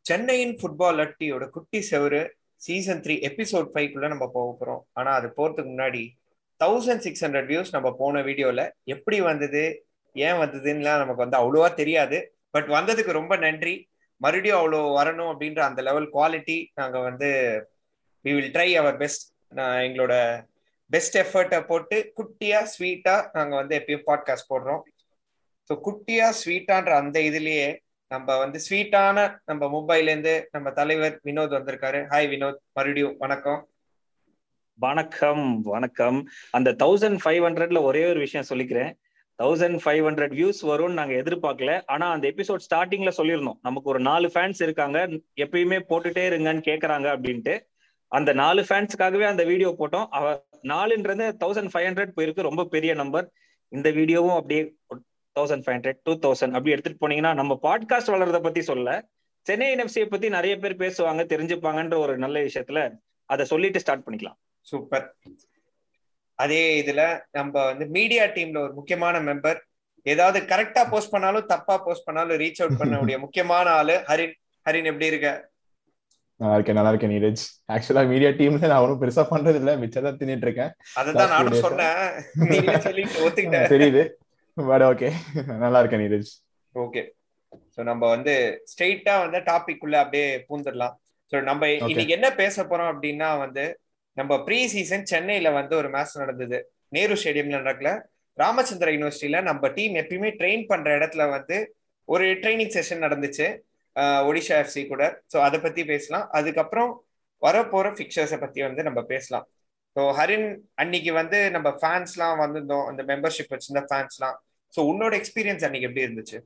சென்னையின் ஃபுட்பால் அட்டியோட குட்டி செவரு சீசன் த்ரீ எபிசோட் ஃபைவ்க்குள்ள நம்ம போக போகிறோம் ஆனால் அது போகிறதுக்கு முன்னாடி தௌசண்ட் சிக்ஸ் ஹண்ட்ரட் வியூஸ் நம்ம போன வீடியோவில் எப்படி வந்தது ஏன் வந்ததுன்னுலாம் நமக்கு வந்து அவ்வளோவா தெரியாது பட் வந்ததுக்கு ரொம்ப நன்றி மறுபடியும் அவ்வளோ வரணும் அப்படின்ற அந்த லெவல் குவாலிட்டி நாங்கள் வந்து we will try our best நான் எங்களோட பெஸ்ட் எஃபர்ட்டை போட்டு குட்டியா ஸ்வீட்டா நாங்கள் வந்து எப்பயும் பாட்காஸ்ட் போடுறோம் ஸோ குட்டியா ஸ்வீட்டான்ற அந்த இதுலயே நம்ம வந்து ஸ்வீட்டான நம்ம மும்பைலேருந்து நம்ம தலைவர் வினோத் வந்திருக்காரு ஹாய் வினோத் மறுபடியும் வணக்கம் வணக்கம் வணக்கம் அந்த தௌசண்ட் ஃபைவ் ஹண்ட்ரட்ல ஒரே ஒரு விஷயம் சொல்லிக்கிறேன் தௌசண்ட் ஃபைவ் ஹண்ட்ரட் வியூஸ் வரும்னு நாங்க எதிர்பார்க்கல ஆனா அந்த எபிசோட் ஸ்டார்டிங்ல சொல்லியிருந்தோம் நமக்கு ஒரு நாலு ஃபேன்ஸ் இருக்காங்க எப்பயுமே போட்டுட்டே இருங்கன்னு கேக்குறாங்க அப்படின்ட்டு அந்த நாலு ஃபேன்ஸுக்காகவே அந்த வீடியோ போட்டோம் அவ நாலுன்றது தௌசண்ட் ஃபைவ் ஹண்ட்ரட் போயிருக்கு ரொம்ப பெரிய நம்பர் இந்த வீடியோவும் அப்படியே thousand five hundred two thousand அப்படி எடுத்துட்டு போனீங்கன்னா நம்ம பாட்காஸ்ட் வளர்றத பத்தி சொல்ல சென்னை என்எஃப்சியை பத்தி நிறைய பேர் பேசுவாங்க தெரிஞ்சுப்பாங்கன்ற ஒரு நல்ல விஷயத்துல அதை சொல்லிட்டு ஸ்டார்ட் பண்ணிக்கலாம் சூப்பர் அதே இதுல நம்ம வந்து மீடியா டீம்ல ஒரு முக்கியமான மெம்பர் ஏதாவது கரெக்டா போஸ்ட் பண்ணாலும் தப்பா போஸ்ட் பண்ணாலும் ரீச் அவுட் பண்ணக்கூடிய முக்கியமான ஆளு ஹரின் ஹரின் எப்படி இருக்க நல்லா இருக்கேன் நல்லா இருக்கேன் நீரஜ் ஆக்சுவலா மீடியா டீம்ல நான் ஒன்றும் பெருசா பண்றது இல்ல மிச்சம் தின்னுட்டு இருக்கேன் அததான் நானும் சொன்னேன் நீங்களே சொல்லிட்டு ஒத்துக்கிட்டேன் தெரியுது பட் ஓகே நல்லா இருக்கேன் நீரஜ் ஓகே ஸோ நம்ம வந்து ஸ்ட்ரெயிட்டா வந்து டாபிக் உள்ள அப்படியே பூந்துடலாம் ஸோ நம்ம இன்னைக்கு என்ன பேச போறோம் அப்படின்னா வந்து நம்ம ப்ரீ சீசன் சென்னையில வந்து ஒரு மேட்ச் நடந்தது நேரு ஸ்டேடியம்ல நடக்கல ராமச்சந்திர யூனிவர்சிட்டியில நம்ம டீம் எப்பயுமே ட்ரெயின் பண்ற இடத்துல வந்து ஒரு ட்ரைனிங் செஷன் நடந்துச்சு ஒடிஷா எஃப்சி கூட ஸோ அதை பத்தி பேசலாம் அதுக்கப்புறம் வரப்போற ஃபிக்சர்ஸை பத்தி வந்து நம்ம பேசலாம் ஸோ ஹரின் அன்னைக்கு வந்து நம்ம ஃபேன்ஸ்லாம் வந்திருந்தோம் அந்த மெம்பர்ஷிப் வச்சிருந்த ஃபேன்ஸ்லாம் ஸோ உன்னோட எக்ஸ்பீரியன்ஸ் அன்னைக்கு எப்படி இருந்துச்சு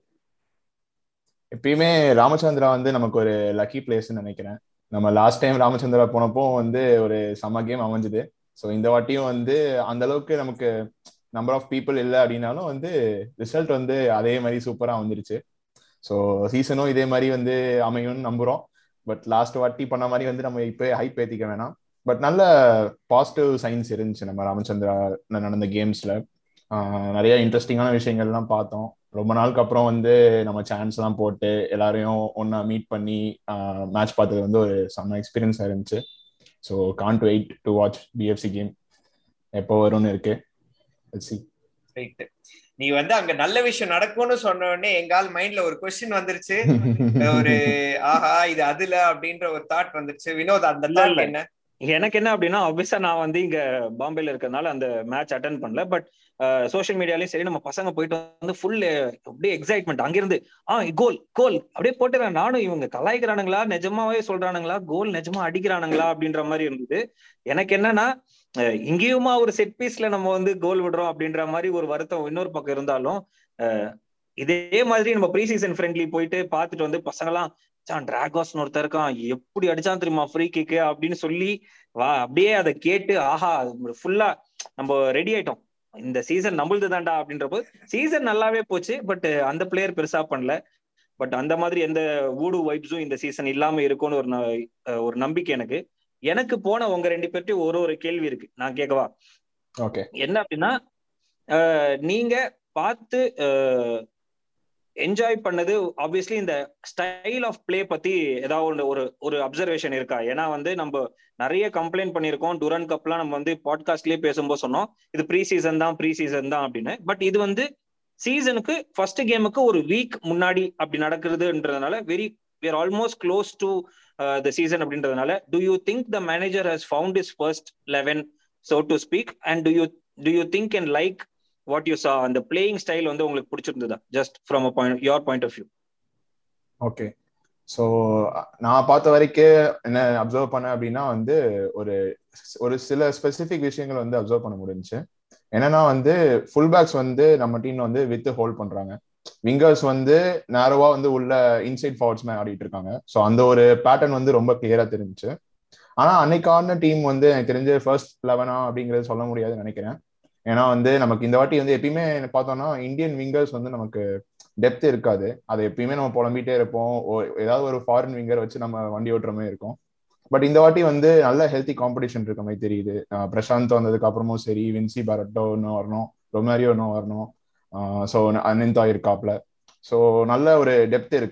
எப்பயுமே ராமச்சந்திரா வந்து நமக்கு ஒரு லக்கி பிளேஸ்ன்னு நினைக்கிறேன் நம்ம லாஸ்ட் டைம் ராமச்சந்திரா போனப்போ வந்து ஒரு செம்ம கேம் அமைஞ்சுது ஸோ இந்த வாட்டியும் வந்து அந்த அளவுக்கு நமக்கு நம்பர் ஆஃப் பீப்புள் இல்லை அப்படின்னாலும் வந்து ரிசல்ட் வந்து அதே மாதிரி சூப்பராக வந்துருச்சு ஸோ சீசனும் இதே மாதிரி வந்து அமையும்னு நம்புகிறோம் பட் லாஸ்ட் வாட்டி பண்ண மாதிரி வந்து நம்ம இப்போ ஹைப் ஏற்றிக்க வேணாம் பட் நல்ல பாசிட்டிவ் சைன்ஸ் இருந்துச்சு நம்ம ராமச்சந்திரா நடந்த கேம்ஸ்ல நிறைய இன்ட்ரெஸ்டிங்கான விஷயங்கள்லாம் பார்த்தோம் ரொம்ப நாளுக்கு அப்புறம் வந்து நம்ம சான்ஸ் எல்லாம் போட்டு எல்லாரையும் ஒன்னா மீட் பண்ணி மேட்ச் பார்த்தது வந்து ஒரு செம்ம எக்ஸ்பீரியன்ஸா இருந்துச்சு so can't wait to watch BFC game எப்போ வரும்னு இருக்கு நீ வந்து அங்க நல்ல விஷயம் நடக்கும்னு சொன்ன உடனே எங்கால் மைண்ட்ல ஒரு கொஸ்டின் வந்துருச்சு ஒரு ஆஹா இது அதுல அப்படின்ற ஒரு தாட் வந்துருச்சு வினோத் அந்த தாட் என்ன எனக்கு என்ன அப்படின்னா ஆப்வியஸா நான் வந்து இங்க பாம்பேல இருக்கிறதுனால அந்த மேட்ச் அட்டன் பண்ணல பட் சோஷியல் மீடியாலயும் சரி நம்ம பசங்க போயிட்டு வந்து ஃபுல் அப்படியே எக்ஸைட்மெண்ட் அங்கிருந்து ஆ கோல் கோல் அப்படியே போட்டு நானும் இவங்க கலாய்க்கிறானுங்களா நிஜமாவே சொல்றானுங்களா கோல் நிஜமா அடிக்கிறானுங்களா அப்படின்ற மாதிரி இருந்தது எனக்கு என்னன்னா இங்கேயுமா ஒரு செட் பீஸ்ல நம்ம வந்து கோல் விடுறோம் அப்படின்ற மாதிரி ஒரு வருத்தம் இன்னொரு பக்கம் இருந்தாலும் இதே மாதிரி நம்ம ப்ரீ சீசன் ஃப்ரெண்ட்லி போயிட்டு பார்த்துட்டு வந்து பசங்கலாம் டிராகோஸ் ஒருத்தர் இருக்கான் எப்படி அடிச்சான் தெரியுமா ஃப்ரீ கிக்கு அப்படின்னு சொல்லி வா அப்படியே அதை கேட்டு ஆஹா ஃபுல்லா நம்ம ரெடி ஆயிட்டோம் இந்த சீசன் நம்மளுது தாண்டா அப்படின்ற போது சீசன் நல்லாவே போச்சு பட் அந்த பிளேயர் பெருசா பண்ணல பட் அந்த மாதிரி எந்த ஊடு வைப்ஸும் இந்த சீசன் இல்லாம இருக்கும்னு ஒரு ஒரு நம்பிக்கை எனக்கு எனக்கு போன உங்க ரெண்டு பேர்ட்டையும் ஒரு ஒரு கேள்வி இருக்கு நான் கேட்கவா ஓகே என்ன அப்படின்னா நீங்க பார்த்து என்ஜாய் பண்ணது ஆப்வியஸ்லி இந்த ஸ்டைல் ஆஃப் பிளே பத்தி ஏதாவது ஒரு ஒரு அப்சர்வேஷன் இருக்கா ஏன்னா வந்து நம்ம நிறைய கம்ப்ளைண்ட் பண்ணியிருக்கோம் டுரன் கப்லாம் நம்ம வந்து பாட்காஸ்ட்லயே பேசும்போது சொன்னோம் இது ப்ரீ சீசன் தான் ப்ரீ சீசன் தான் அப்படின்னு பட் இது வந்து சீசனுக்கு ஃபர்ஸ்ட் கேமுக்கு ஒரு வீக் முன்னாடி அப்படி நடக்கிறதுன்றதுனால very we're almost close to the season அப்படின்றதுனால do you think the manager has found is first eleven so to speak and do you do you think and like what you saw அந்த playing style வந்து உங்களுக்கு பிடிச்சிருந்ததா just from a point your point of view okay so நான் பார்த்த வரைக்கும் என்ன observe பண்ணேன் அப்படின்னா வந்து ஒரு ஒரு சில ஸ்பெசிஃபிக் விஷயங்கள் வந்து அப்சர்வ் பண்ண முடிஞ்சுச்சு என்னன்னா வந்து ஃபுல் பேக்ஸ் வந்து நம்ம டீம் வந்து வித் ஹோல்ட் பண்றாங்க விங்கர்ஸ் வந்து நேரோவா வந்து உள்ள இன்சைட் ஃபார்வர்ட்ஸ் மேலே ஆடிட்டு இருக்காங்க ஸோ அந்த ஒரு பேட்டர்ன் வந்து ரொம்ப கிளியரா தெரிஞ்சுச்சு ஆனா அன்னைக்கான டீம் வந்து எனக்கு தெரிஞ்ச ஃபர்ஸ்ட் லெவனா அப்படிங்கறது சொல்ல முடியாதுன்னு நினைக்கிறேன் ஏன்னா வந்து நமக்கு இந்த வாட்டி வந்து எப்பயுமே பார்த்தோம்னா இந்தியன் விங்கர்ஸ் வந்து நமக்கு டெப்த் இருக்காது அதை எப்பயுமே நம்ம புலம்பிட்டே இருப்போம் ஏதாவது ஒரு ஃபாரின் விங்கர் வச்சு நம்ம வண்டி ஓட்டுற மாதிரி இருக்கும் பட் இந்த வாட்டி வந்து நல்ல ஹெல்த்தி காம்படிஷன் இருக்க மாதிரி தெரியுது பிரசாந்த் வந்ததுக்கு அப்புறமும் சரி வின்சி பாரட்டோ இன்னும் வரணும் ரொமாரியோ இன்னும் வரணும் ஸோ அனிந்தா இருக்காப்ல ஸோ நல்ல ஒரு டெப்த் இருக்கு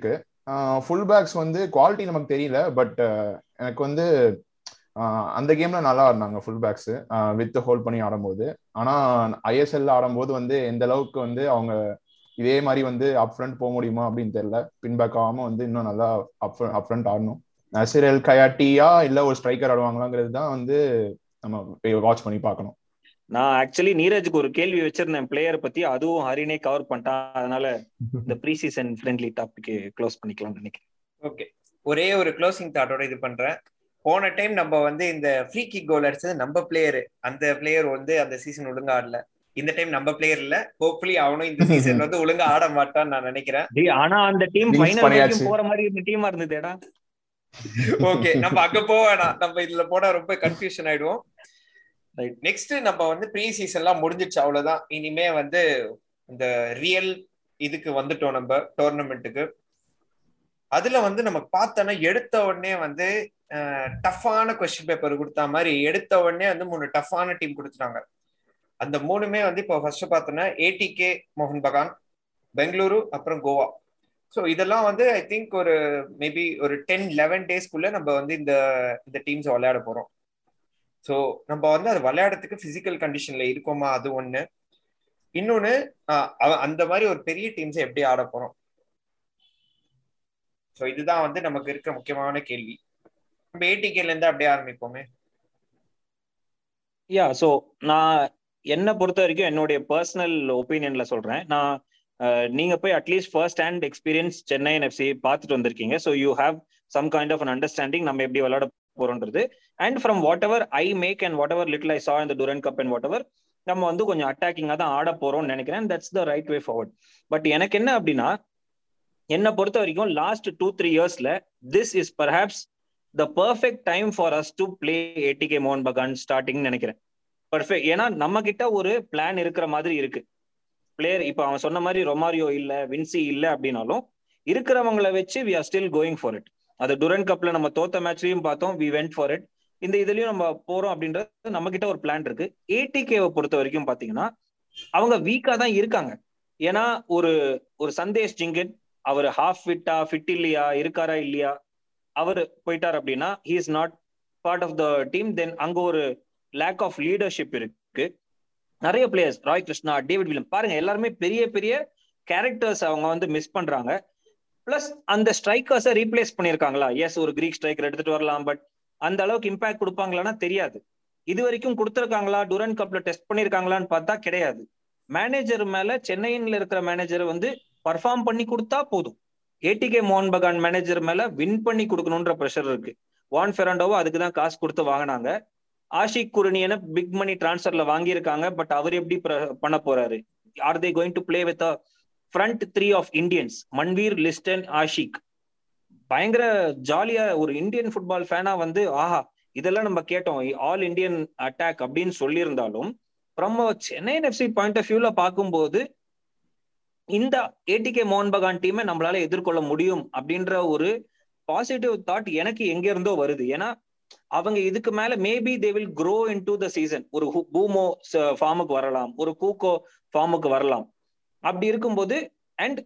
ஃபுல் பேக்ஸ் வந்து குவாலிட்டி நமக்கு தெரியல பட் எனக்கு வந்து அந்த கேம்ல நல்லா ஆடினாங்க ஃபுல் பேக்ஸ் வித் ஹோல்ட் பண்ணி ஆடும்போது ஆனா ஐஎஸ்எல்ல ஆடும்போது வந்து எந்த அளவுக்கு வந்து அவங்க இதே மாதிரி வந்து அப் ஃப்ரண்ட் போக முடியுமா அப்படின்னு தெரியல பின் பேக் ஆகாம வந்து இன்னும் நல்லா அப் அப் ஃப்ரண்ட் ஆடணும் நசிர் எல் கயாட்டியா இல்ல ஒரு ஸ்ட்ரைக்கர் ஆடுவாங்களாங்கிறது தான் வந்து நம்ம வாட்ச் பண்ணி பார்க்கணும் நான் ஆக்சுவலி நீரஜுக்கு ஒரு கேள்வி வச்சிருந்தேன் பிளேயர் பத்தி அதுவும் ஹரினே கவர் பண்ணிட்டான் அதனால இந்த pre season friendly topic close பண்ணிக்கலாம்னு நினைக்கிறேன் ஓகே ஒரே ஒரு க்ளோசிங் தாட்டோட இது பண்றேன் போன டைம் நம்ம வந்து இந்த ஃப்ரீ கிக் கோல் அடிச்சது நம்ம பிளேயர் அந்த பிளேயர் வந்து அந்த சீசன் ஒழுங்கா ஆடல இந்த டைம் நம்ம பிளேயர் இல்ல ஹோப்ஃபுல்லி அவனும் இந்த சீசன் வந்து ஒழுங்கா ஆட மாட்டான்னு நான் நினைக்கிறேன் ஆனா அந்த டீம் Wins ஃபைனல் பண்ணியாச்சு. வரைக்கும் போற மாதிரி இருந்த டீமா இருந்ததுடா ஓகே நம்ம அங்க போக வேணாம் நம்ம இதுல போனா ரொம்ப கன்ஃபியூஷன் ஆயிடுவோம் Right. நெக்ஸ்ட் நம்ம வந்து ப்ரீ சீசன்லாம் முடிஞ்சிச்சு அவ்வளவுதான் இனிமே வந்து இந்த ரியல் இதுக்கு வந்துட்டோம் நம்ம டோர்னமெண்ட்டுக்கு அதுல வந்து நம்ம பார்த்தோன்னா எடுத்த உடனே வந்து டஃப்பான கொஸ்டின் பேப்பர் கொடுத்த மாதிரி எடுத்த உடனே வந்து மூணு டஃப்பான டீம் கொடுத்துட்டாங்க அந்த மூணுமே வந்து இப்போ ஃபர்ஸ்ட் பார்த்தோன்னா ஏடிகே மோகன் பகான் பெங்களூரு அப்புறம் கோவா ஸோ இதெல்லாம் வந்து ஐ திங்க் ஒரு மேபி ஒரு டென் லெவன் டேஸ்க்குள்ள நம்ம வந்து இந்த இந்த டீம்ஸ் விளையாட போறோம் ஸோ நம்ம வந்து அது விளையாடுறதுக்கு பிசிக்கல் கண்டிஷன்ல இருக்கோமா அது ஒண்ணு இன்னொன்னு ஆஹ் அவ- அந்த மாதிரி ஒரு பெரிய டீம்ஸை எப்படி ஆட போறோம் ஸோ இதுதான் வந்து நமக்கு இருக்கிற முக்கியமான கேள்வி நம்ம ஏடிகேல இருந்து அப்படியே ஆரம்பிப்போமே யா சோ நான் என்ன பொறுத்த வரைக்கும் என்னுடைய பர்சனல் ஒப்பீனியன்ல சொல்றேன் நான் அஹ், நீங்க போய் at least first hand experience Chennai FC பார்த்துட்டு வந்திருக்கீங்க so you have some kind of an understanding நம்ம எப்படி விளையாட போறோன்றது and from whatever I make and whatever little I saw இந்த Durand cup and whatever நம்ம வந்து கொஞ்சம் அட்டாக்கிங்காக தான் ஆட போறோம்னு நினைக்கிறேன் that's the right way forward but எனக்கு என்ன அப்படின்னா என்னை பொறுத்த வரைக்கும் லாஸ்ட் டூ த்ரீ இயர்ஸ்ல this is perhaps the perfect time for us to play ATK மோகன் பகான் ஸ்டார்டிங் நினைக்கிறேன் பர்ஃபெக்ட் ஏன்னா நம்ம கிட்ட ஒரு பிளான் இருக்கிற மாதிரி இருக்கு பிளேயர் இப்ப அவன் சொன்ன மாதிரி ரொமாரியோ இல்ல வின்சி இல்ல அப்படின்னாலும் இருக்கிறவங்கள வச்சு we are still going for it அது டுரன் கப்ல நம்ம தோத்த மேட்ச்லயும் பார்த்தோம் வி வெண்ட் ஃபார் இட் இந்த இதுலயும் நம்ம போறோம் அப்படின்றது நம்ம கிட்ட ஒரு பிளான் இருக்கு ஏடிகேவை பொறுத்த வரைக்கும் பாத்தீங்கன்னா அவங்க வீக்கா தான் இருக்காங்க ஏன்னா ஒரு ஒரு சந்தேஷ் ஜிங்கன் அவர் ஹாஃப் ஃபிட்டா ஃபிட் இல்லையா இருக்காரா இல்லையா அவர் போயிட்டார் அப்படின்னா he is not part of the team then அங்க ஒரு லேக் ஆஃப் லீடர்ஷிப் இருக்கு நிறைய players Roy Krishna David Williams பாருங்க எல்லாருமே பெரிய பெரிய கேரக்டர்ஸ் அவங்க வந்து மிஸ் பண்றாங்க பிளஸ் அந்த ஸ்ட்ரைக்கர்ஸை ரீப்ளேஸ் பண்ணியிருக்காங்களா எஸ் ஒரு கிரீக் ஸ்ட்ரைக்கர் எடுத்துட்டு வரலாம் பட் அந்த அளவுக்கு இம்பாக்ட் கொடுப்பாங்களான்னா தெரியாது இது வரைக்கும் கொடுத்துருக்காங்களா டூரன் கப்ல டெஸ்ட் பண்ணிருக்காங்களான்னு பார்த்தா கிடையாது மேனேஜர் மேல சென்னையின்ல இருக்கிற மேனேஜர் வந்து பர்ஃபார்ம் பண்ணி கொடுத்தா போதும் ஏடிகே மோகன் பகான் மேனேஜர் மேல வின் பண்ணி கொடுக்கணுன்ற ப்ரெஷர் இருக்கு வான் ஃபெராண்டோவோ அதுக்கு தான் காசு கொடுத்து வாங்கினாங்க ஆஷிக் குருணியனை பிக் மணி டிரான்ஸ்ஃபர்ல வாங்கியிருக்காங்க பட் அவர் எப்படி பிர- பண்ண போறாரு are they going to play with front three of Indians Manvir Liston Ashiq பயங்கர ஜாலியா ஒரு இந்தியன் ஃபுட்பால் ஃபேனா வந்து ஆஹா இதெல்லாம் நம்ம கேட்டோம் ஆல் இந்தியன் அட்டாக் அப்படின்னு சொல்லியிருந்தாலும் from Chennai FC point of வியூல பார்க்கும்போது இந்த ஏடிகே மோகன் பகான் டீமை நம்மளால எதிர்கொள்ள முடியும் அப்படின்ற ஒரு பாசிட்டிவ் தாட் எனக்கு எங்க இருந்தோ வருது ஏன்னா அவங்க இதுக்கு மேல maybe they will grow into the season ஒரு ஹு- பூமோ ஃபார்முக்கு வரலாம் ஒரு கூக்கோ ஃபார்முக்கு வரலாம் அப்படி இருக்கும்போது அண்ட்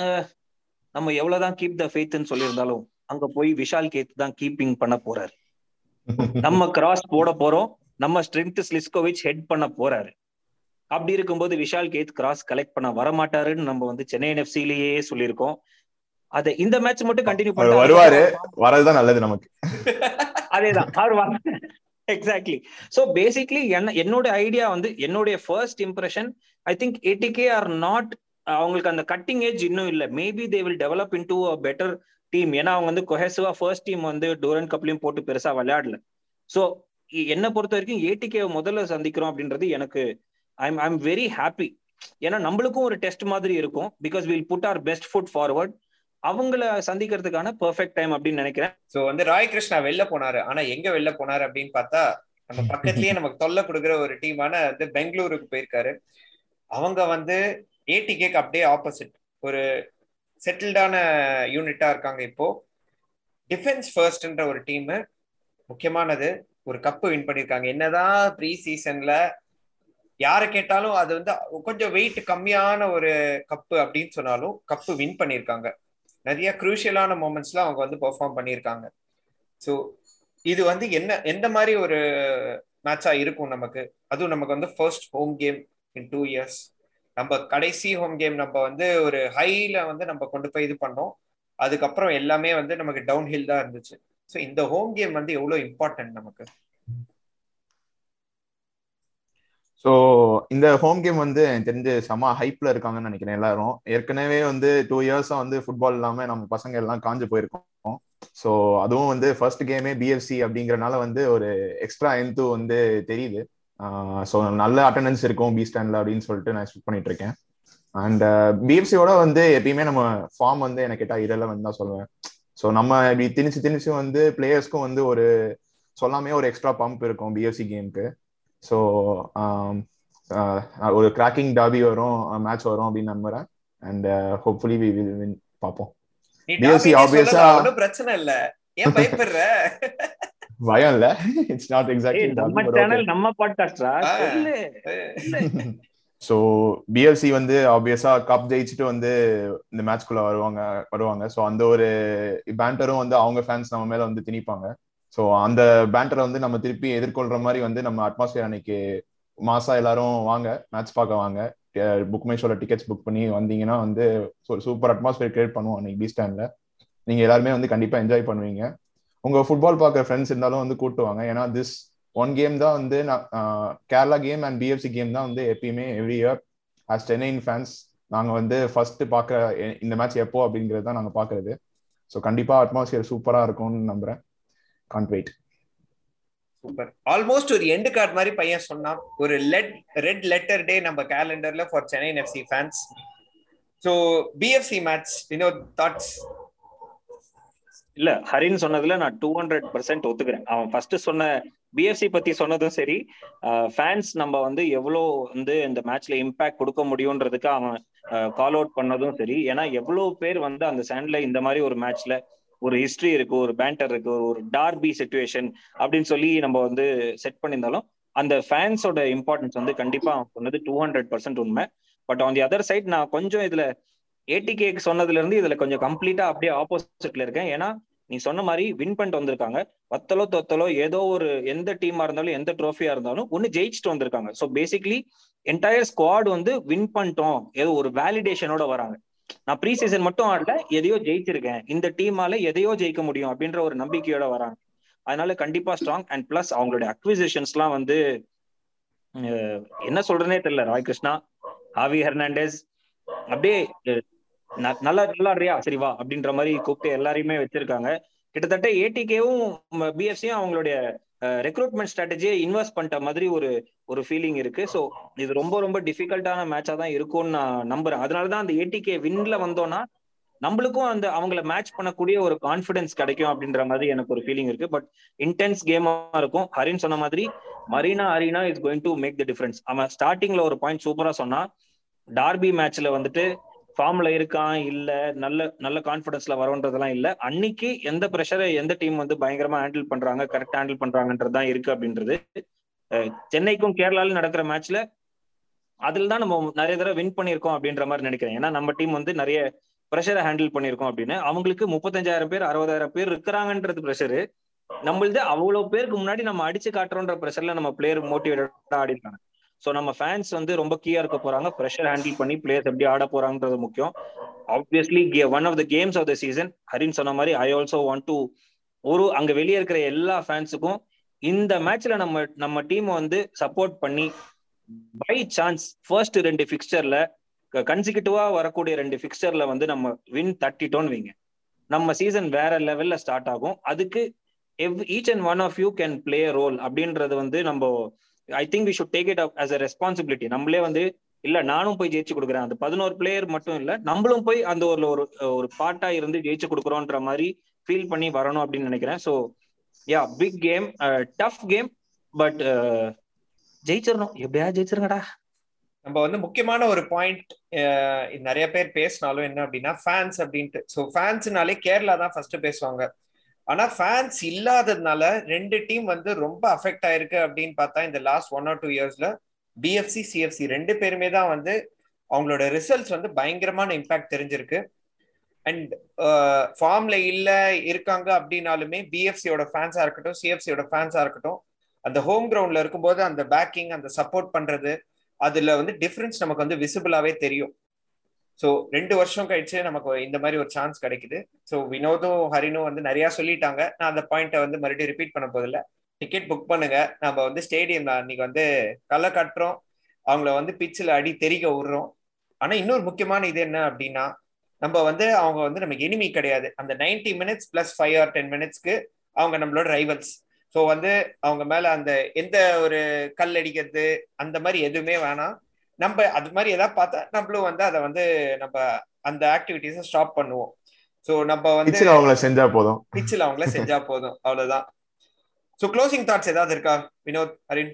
நம்ம எவ்வளவுதான் கீப் த ஃபெய்த்னு சொல்லியிருந்தாலும் அங்க போய் விஷால் கேத் தான் கீப்பிங் பண்ண போறாரு நம்ம கிராஸ் போட போறோம் நம்ம ஸ்ட்ரென்த் ஸ்லிஸ்கோவிச் ஹெட் பண்ண போறாரு அப்படி இருக்கும்போது விஷால் கேத் கிராஸ் கலெக்ட் பண்ண வரமாட்டாருன்னு நம்ம வந்து சென்னை எஃப்சிலேயே சொல்லியிருக்கோம் அதை இந்த மேட்ச் மட்டும் கண்டினியூ அவர் வருவாரு. வரதுதான் நல்லது நமக்கு அதேதான் அவர் எக்ஸாக்ட்லி சோ பேசிக்லி என்ன என்னோட ஐடியா வந்து என்னுடைய first impression I think ATK are not அவங்களுக்கு அந்த கட்டிங் ஏஜ் இன்னும் இல்ல maybe they will develop into a better team ஏன்னா அவங்க வந்து கொஹெசிவா ஃபர்ஸ்ட் டீம் வந்து டூரன் கப்லயும் போட்டு பெருசா விளையாடல சோ என்ன பொறுத்த வரைக்கும் ஏடிகே முதல்ல சந்திக்கிறோம் அப்படின்றது எனக்கு ஐம் ஐம் வெரி ஹாப்பி ஏன்னா நம்மளுக்கும் ஒரு டெஸ்ட் மாதிரி இருக்கும் because will put our best foot forward அவங்கள சந்திக்கிறதுக்கான பெர்ஃபெக்ட் டைம் அப்படின்னு நினைக்கிறேன் சோ வந்து ராய் கிருஷ்ணா வெளில போனாரு ஆனா எங்க வெளில போனாரு அப்படின்னு பார்த்தா நம்ம பக்கத்துலயே நமக்கு தொல்லை கொடுக்குற ஒரு டீமான வந்து பெங்களூருக்கு போயிருக்காரு அவங்க வந்து ஏடிகேக்கு அப்படியே ஆப்போசிட் ஒரு செட்டில்டான யூனிட்டா இருக்காங்க இப்போ டிஃபென்ஸ் ஃபர்ஸ்ட்ன்ற ஒரு டீம் முக்கியமானது ஒரு கப்பு வின் பண்ணிருக்காங்க என்னதான் ப்ரீ சீசன்ல யாரை கேட்டாலும் அது வந்து கொஞ்சம் வெயிட் கம்மியான ஒரு கப்பு அப்படின்னு சொன்னாலும் கப்பு வின் பண்ணிருக்காங்க நிறைய குரூஷியலான மூமெண்ட்ஸ்ல அவங்க வந்து பெர்ஃபார்ம் பண்ணியிருக்காங்க ஸோ இது வந்து என்ன எந்த மாதிரி ஒரு மேட்சா இருக்கும் நமக்கு அதுவும் நமக்கு வந்து first home game in two years நம்ம கடைசி ஹோம் கேம் நம்ம வந்து ஒரு ஹைல வந்து நம்ம கொண்டு போய் இது பண்ணோம் அதுக்கப்புறம் எல்லாமே வந்து நமக்கு டவுன் ஹில் தான் இருந்துச்சு ஸோ இந்த ஹோம் கேம் வந்து எவ்வளவு இம்பார்ட்டன்ட் நமக்கு ஸோ இந்த ஹோம் கேம் வந்து எனக்கு தெரிஞ்சு செம ஹைப்ல இருக்காங்கன்னு நினைக்கிறேன் எல்லாரும் ஏற்கனவே வந்து டூ இயர்ஸா வந்து ஃபுட்பால் இல்லாம நம்ம பசங்க எல்லாம் காஞ்சு போயிருக்கோம் ஸோ அதுவும் வந்து ஃபர்ஸ்ட் கேமே பிஎஃப்சி அப்படிங்கறனால வந்து ஒரு எக்ஸ்ட்ரா என்து வந்து தெரியுது ஸோ நல்ல அட்டண்டன்ஸ் இருக்கும் பி ஸ்டாண்ட்ல அப்படின்னு சொல்லிட்டு நான் எக்ஸ்பெக்ட் பண்ணிட்டு இருக்கேன் அண்ட் பிஎஃப்சியோட வந்து எப்பயுமே நம்ம ஃபார்ம் வந்து எனக்கு கேட்டா இரலவன் தான் சொல்லுவேன் ஸோ நம்ம இப்படி திணிச்சு திணிச்சு வந்து பிளேயர்ஸ்க்கும் வந்து ஒரு சொல்லாமே ஒரு எக்ஸ்ட்ரா பம்ப் இருக்கும் பிஎஃப்சி கேமுக்கு ஸோ ஒரு கிராக்கிங் டாபி வரும் மேட்ச் வரும் அப்படின்னு நம்புறேன் and hopefully we will win பார்ப்போம் நீ BSc டாமினே obvious-ஆ- சொல்லலாம், ஒண்ணும் பிரச்சனை இல்ல ஏன் பயப்படுற பயம் இல்ல இட்ஸ் நாட் ஏய், எக்ஸாக்ட்லி நம்ம சேனல் நம்ம பாட்காஸ்டா ஆ. சொல்லு ஸோ பிஎல்சி வந்து ஆப்வியஸா கப் ஜெயிச்சுட்டு வந்து இந்த மேட்ச்குள்ள வருவாங்க வருவாங்க ஸோ அந்த ஒரு பேண்டரும் வந்து அவங்க ஃபேன்ஸ் நம்ம மேல வந்து திணிப்பாங்க ஸோ அந்த பேண்டரை வந்து நம்ம திருப்பி எதிர்கொள்ற மாதிரி வந்து நம்ம அட்மாஸ்பியர் அன்னைக்கு மாசா எல்லாரும் வாங்க மேட்ச் பார்க்க வாங்க புக் மை ஷோல டிக்கெட்ஸ் புக் பண்ணி வந்தீங்கன்னா வந்து ஒரு சூப்பர் அட்மாஸ்பியர் கிரியேட் பண்ணுவோம் அன்னைக்கு பி ஸ்டாண்ட்ல நீங்க எல்லாருமே வந்து கண்டிப்பா என்ஜாய் பண்ணுவீங்க உங்க ஃபுட்பால் பார்க்குற ஃப்ரெண்ட்ஸ் இருந்தாலும் வந்து கூட்டு வாங்க ஏன்னா திஸ் ஒன் கேம் தான் வந்து நான் ஆஹ், Kerala game and BFC game தான் வந்து எப்பயுமே every year as Chennai fans நாங்க வந்து ஃபர்ஸ்ட் பார்க்குற இந்த மேட்ச் எப்போ அப்படிங்கிறது தான் நாங்க பார்க்கறது ஸோ கண்டிப்பா அட்மாஸ்பியர் சூப்பரா இருக்கும்னு நம்புறேன் கான்ட் வெயிட் சூப்பர் ஆல்மோஸ்ட் ஒரு எண்டு கார்டு மாதிரி பையன் சொன்னான் ஒரு லெட் ரெட் லெட்டர் டே நம்ம கேலண்டர்ல for Chennai FC fans so BFC match இன்னொரு தாட்ஸ் இல்ல ஹரின் சொன்னதுல நான் டூ ஹண்ட்ரட் பர்சன்ட் ஒத்துக்கிறேன் அவன் ஃபர்ஸ்ட் சொன்ன பிஎஃப்சி பத்தி சொன்னதும் சரி ஃபேன்ஸ் நம்ம வந்து எவ்வளோ வந்து இந்த மேட்ச்ல இம்பாக்ட் கொடுக்க முடியுன்றதுக்கு அவன் கால் அவுட் பண்ணதும் சரி ஏன்னா எவ்வளவு பேர் வந்து அந்த சாண்ட்ல இந்த மாதிரி ஒரு மேட்ச்ல ஒரு ஹிஸ்டரி இருக்கு ஒரு பேண்டர் இருக்கு ஒரு டார்பி சுச்சுவேஷன் அப்படின்னு சொல்லி நம்ம வந்து செட் பண்ணியிருந்தாலும் அந்த ஃபேன்ஸோட இம்பார்ட்டன்ஸ் வந்து கண்டிப்பா அவன் சொன்னது டூ ஹண்ட்ரட் பர்சன்ட் உண்மை but on the other side நான் கொஞ்சம் இதுல ஏடிகேக்கு சொன்னதுல இருந்து இதுல கொஞ்சம் கம்ப்ளீட்டா அப்படியே ஆப்போசிட்ல இருக்கேன் ஏன்னா நீ சொன்ன மாதிரி வின் பண்ணிட்டு வந்திருக்காங்க வத்தலோ தொத்தலோ ஏதோ ஒரு எந்த டீமா இருந்தாலும் எந்த ட்ரோஃபியா இருந்தாலும் ஒன்னு ஜெயிச்சுட்டு வந்திருக்காங்க ஸோ பேசிக்லி என்டையர் ஸ்குவாட் வந்து வின் பண்ணிட்டோம் ஏதோ ஒரு வேலிடேஷனோட வராங்க நான் ப்ரீ சீசன் மட்டும் ஆடல எதையோ ஜெயிச்சிருக்கேன் இந்த டீமால எதையோ ஜெயிக்க முடியும் அப்படின்ற ஒரு நம்பிக்கையோட வராங்க அதனால கண்டிப்பா ஸ்ட்ராங் அண்ட் பிளஸ் அவங்களுடைய அக்விசிஷன்ஸ்லாம் வந்து அஹ், என்ன சொல்றேனே தெரியல ராய் கிருஷ்ணா ஆவி ஹெர்னாண்டஸ் அப்படியே அஹ், ந- நல்லா விளாடுறியா சரி வா அப்படின்ற மாதிரி கூப்பிட்டு எல்லாரையுமே வச்சிருக்காங்க கிட்டத்தட்ட ஏடிகேவும் பிஎஃப்சியும் அவங்களுடைய ரெக்ரூட்மெண்ட் ஸ்ட்ராட்டஜியை இன்வெஸ்ட் பண்ணிட்ட மாதிரி ஒரு ஒரு ஃபீலிங் இருக்கு ஸோ இது ரொம்ப ரொம்ப டிஃபிகல்ட்டான மேட்சா தான் இருக்கும்னு நான் நம்புறேன் அதனால தான் அந்த ஏடிகே வின்ல வந்தோம்னா நம்மளுக்கும் அந்த அவங்கள மேட்ச் பண்ணக்கூடிய ஒரு கான்ஃபிடன்ஸ் கிடைக்கும் அப்படின்ற மாதிரி எனக்கு ஒரு ஃபீலிங் இருக்கு பட் இன்டென்ஸ் கேமா இருக்கும் ஹரின் சொன்ன மாதிரி Marina arena is going to make the difference அவன் ஸ்டார்டிங்ல ஒரு பாயிண்ட் சூப்பரா சொன்னா டார்பி மேட்ச்ல வந்துட்டு ஃபார்ம்ல இருக்கான் இல்ல நல்ல நல்ல கான்பிடன்ஸ்ல வரன்றதெல்லாம் இல்ல அன்னைக்கு எந்த ப்ரெஷரை எந்த டீம் வந்து பயங்கரமா ஹேண்டில் பண்றாங்க கரெக்டா ஹேண்டில் பண்றாங்கன்றது தான் இருக்கு அப்படின்றது அஹ் சென்னைக்கும் கேரளாலும் நடக்கிற மேட்ச்ல அதுல தான் நம்ம நிறைய தடவை வின் பண்ணியிருக்கோம் அப்படின்ற மாதிரி நினைக்கிறேன் ஏன்னா நம்ம டீம் வந்து நிறைய ப்ரெஷரை ஹேண்டில் பண்ணியிருக்கோம் அப்படின்னு அவங்களுக்கு முப்பத்தஞ்சாயிரம் பேர் அறுபதாயிரம் பேர் இருக்கிறாங்கன்றது ப்ரெஷரு நம்மளது அவ்வளவு பேருக்கு முன்னாடி நம்ம அடிச்சு காட்டுறோன்ற ப்ரெஷர்ல நம்ம பிளேயர் மோட்டிவேட்டடா ஆடி இருக்காங்க ஸோ நம்ம ஃபேன்ஸ் வந்து ரொம்ப கீயா இருக்க போறாங்க ப்ரெஷர் ஹேண்டில் பண்ணி பிளேயர்ஸ் எப்படி ஆட போறாங்கன்றது முக்கியம் obviously one of the games of the season Harin சொன்ன மாதிரி ஐ ஆல்சோ வாண்ட் டு ஒரு அங்க வெளியே இருக்கிற எல்லா ஃபேன்ஸுக்கும் இந்த மேட்ச்ல நம்ம நம்ம டீம் வந்து சப்போர்ட் பண்ணி பை சான்ஸ் ஃபர்ஸ்ட் ரெண்டு ஃபிக்ஸ்டர்ல கன்சிகூட்டிவா வரக்கூடிய ரெண்டு ஃபிக்ஸ்டர்ல வந்து நம்ம வின் தட்டிட்டோம்னு வைங்க நம்ம சீசன் வேற லெவல்ல ஸ்டார்ட் ஆகும் அதுக்கு எவ் each and one of you can play role அப்படின்றது வந்து நம்ம I think we should take it up as a responsibility நம்மளே வந்து இல்ல நானும் போய் ஜெயிச்சு கொடுக்குறேன் அந்த பதினோரு பிளேயர் மட்டும் இல்ல நம்மளும் போய் அந்த ஒரு ஒரு ஒரு பாட்டா இருந்து ஜெயிச்சு கொடுக்குறோன்ற மாதிரி ஃபீல் பண்ணி வரணும் அப்படின்னு நினைக்கிறேன் so yeah big game tough game but ஜெயிச்சிடணும் எப்படியா ஜெயிச்சிருங்கடா நம்ம வந்து முக்கியமான ஒரு பாயிண்ட் நிறைய பேர் பேசினாலும் என்ன அப்படின்னா ஃபேன்ஸ் அப்படின்ட்டு ஸோ ஃபேன்ஸ்னாலே கேரளா தான் ஃபர்ஸ்ட் பேசுவாங்க ஆனா ஃபேன்ஸ் இல்லாததுனால ரெண்டு டீம் வந்து ரொம்ப அஃபெக்ட் ஆயிருக்கு அப்படின்னு பார்த்தா இந்த லாஸ்ட் ஒன் ஆர் டூ இயர்ஸ்ல பிஎஃப்சி சிஎஃப்சி ரெண்டு பேருமே தான் வந்து அவங்களோட ரிசல்ட்ஸ் வந்து பயங்கரமான இம்பாக்ட் தெரிஞ்சிருக்கு அண்ட் ஃபார்ம்ல இல்ல இருக்காங்க அப்படின்னாலுமே பிஎஃப்சியோட ஃபேன்ஸா இருக்கட்டும் சிஎஃப்சியோட ஃபேன்ஸா இருக்கட்டும் அந்த ஹோம் கிரவுண்ட்ல இருக்கும்போது அந்த பேக்கிங் அந்த சப்போர்ட் பண்றது அதுல வந்து டிஃபரன்ஸ் நமக்கு வந்து விசிபிளாவே தெரியும் ஸோ ரெண்டு வருஷம் கழிச்சு நமக்கு இந்த மாதிரி ஒரு சான்ஸ் கிடைக்குது ஸோ வினோதும் ஹரினும் வந்து நிறைய சொல்லிட்டாங்க நான் அந்த பாயிண்ட்டை வந்து மறுபடியும் ரிப்பீட் பண்ண போதில்ல டிக்கெட் புக் பண்ணுங்க நம்ம வந்து ஸ்டேடியம்ல அன்னைக்கு வந்து களை கட்டுறோம் அவங்கள வந்து பிச்சில் அடி தெரிக்க விடுறோம் ஆனா இன்னொரு முக்கியமான இது என்ன அப்படின்னா நம்ம வந்து அவங்க வந்து நமக்கு எனிமி கிடையாது அந்த ninety minutes plus five or ten மினிட்ஸ்க்கு அவங்க நம்மளோட ரைவல்ஸ் ஸோ வந்து அவங்க மேல அந்த எந்த ஒரு கல் அடிக்கிறது அந்த மாதிரி எதுவுமே வேணாம் நம்ம அது மாதிரி ஏதாவது பார்த்தா நம்மளும் வந்து அதை வந்து நம்ம அந்த ஆக்டிவிட்டிஸை ஸ்டாப் பண்ணுவோம் ஸோ நம்ம வந்து பிச்சில் அவங்கள செஞ்சா போதும் பிச்சில் அவங்கள செஞ்சா போதும் அவ்வளவுதான் ஸோ க்ளோசிங் தாட்ஸ் ஏதாவது இருக்கா வினோத் அரின்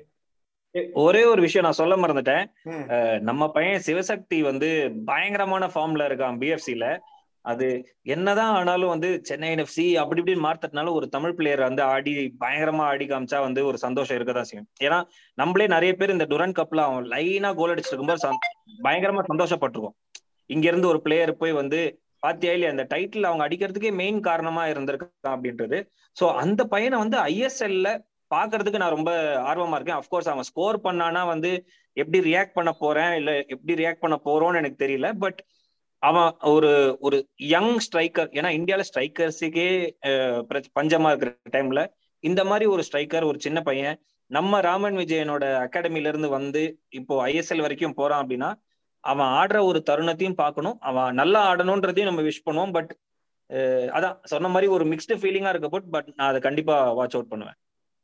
ஒரே ஒரு விஷயம் நான் சொல்ல மறந்துட்டேன் ம் அஹ் நம்ம பையன் சிவசக்தி வந்து பயங்கரமான ஃபார்ம்ல இருக்கான் பிஎஃப்சில அது என்னதான் ஆனாலும் வந்து சென்னை எஃப்சி அப்படி இப்படின்னு மாத்ததுனால ஒரு தமிழ் பிளேயர் வந்து ஆடி பயங்கரமா ஆடி காமிச்சா வந்து ஒரு சந்தோஷம் இருக்கதான் செய்யும் ஏன்னா நம்மளே நிறைய பேர் இந்த டுரன் கப்ல அவன் லைனா கோல் அடிச்சிட்டு இருக்கும்போது சந்- பயங்கரமா சந்தோஷப்பட்டிருக்கோம் இங்க இருந்து ஒரு பிளேயர் போய் வந்து பாத்தியா இல்லையா அந்த டைட்டில் அவங்க அடிக்கிறதுக்கே மெயின் காரணமா இருந்திருக்கான் அப்படின்றது சோ அந்த பையனை வந்து ஐஎஸ்எல்ல பாக்குறதுக்கு நான் ரொம்ப ஆர்வமா இருக்கேன் அஃப்கோர்ஸ் அவன் ஸ்கோர் பண்ணானா வந்து எப்படி ரியாக்ட் பண்ண போறேன் இல்ல எப்படி ரியாக்ட் பண்ண போறோம்னு எனக்கு தெரியல பட் அவன் ஒரு ஒரு யங் ஸ்ட்ரைக்கர் ஏன்னா இந்தியால ஸ்ட்ரைக்கர்ஸுக்கே பஞ்சமா இருக்கிற டைம்ல இந்த மாதிரி ஒரு ஸ்ட்ரைக்கர் ஒரு சின்ன பையன் நம்ம ராமன் விஜயனோட அகாடமில இருந்து வந்து இப்போ ஐஎஸ்எல் வரைக்கும் போறான் அப்படின்னா அவன் ஆடுற ஒரு தருணத்தையும் பார்க்கணும் அவன் நல்லா ஆடணும்ன்றதையும் நம்ம விஷ் பண்ணுவோம் பட் அதான் சொன்ன மாதிரி ஒரு மிக்ஸ்டு ஃபீலிங்கா இருக்க பட் பட் நான் அதை கண்டிப்பா வாட்ச் அவுட் பண்ணுவேன்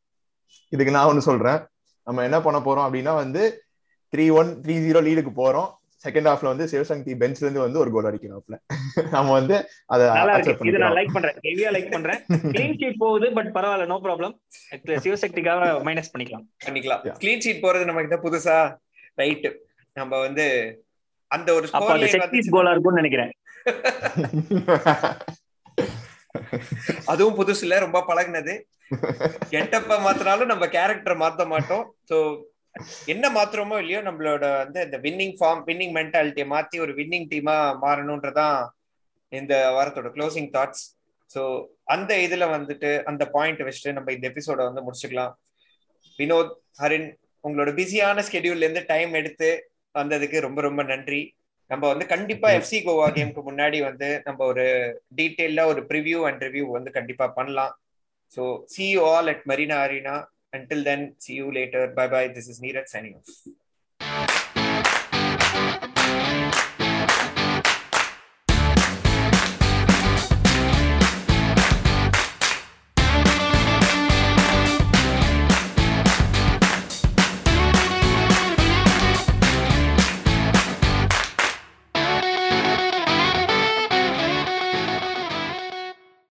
இதுக்கு நான் ஒண்ணு சொல்றேன் நம்ம என்ன பண்ண போறோம் அப்படின்னா வந்து த்ரீ ஒன் த்ரீ ஜீரோ லீடுக்கு போறோம் செகண்ட் ஹாஃப்ல வந்து சிவசக்தி பெஞ்ச்ல இருந்து வந்து ஒரு கோல் அடிக்கணும்ல நம்ம வந்து அதை நல்லா accept இருக்கு இது நான் பண்ணிக்கிறோம். லைக் பண்றேன் ஹெவியா லைக் பண்றேன் கிளீன் ஷீட் போகுது பட் பரவாயில்ல நோ ப்ராப்ளம் சிவசக்திக்காக மைனஸ் பண்ணிக்கலாம் பண்ணிக்கலாம் Yeah. கிளீன் ஷீட் போறது நமக்கு தான் புதுசா ரைட் நம்ம வந்து அந்த ஒரு அப்ப ஸ்கோர் அது செக்டிஸ் கோலா இருக்கும்னு நினைக்கிறேன் அதுவும் புதுசுல ரொம்ப பழகுனது கெட்டப்ப மாத்தினாலும் நம்ம கேரக்டர் மாத்த மாட்டோம் சோ என்ன மாத்திரமோ இல்லையோ நம்மளோட வந்து இந்த வின்னிங் ஃபார்ம் வின்னிங் மென்டாலிட்டியை மாத்தி ஒரு வின்னிங் டீமா மாறணும்ன்றதான் இந்த வாரத்தோட க்ளோசிங் தாட்ஸ் ஸோ அந்த இதுல வந்துட்டு அந்த பாயிண்ட் வச்சுட்டு நம்ம இந்த எபிசோட வந்து முடிச்சுக்கலாம் வினோத் ஹரின் உங்களோட பிஸியான ஸ்கெடியூல்ல இருந்து டைம் எடுத்து வந்ததுக்கு ரொம்ப ரொம்ப நன்றி நம்ம வந்து கண்டிப்பா எஃப்சி கோவா கேமுக்கு முன்னாடி வந்து நம்ம ஒரு டீட்டெயில்டா ஒரு ப்ரிவ்யூ அண்ட் ரிவ்யூ வந்து கண்டிப்பா பண்ணலாம் so see you all at Marina arena until then see you later bye bye this is neeraj signing off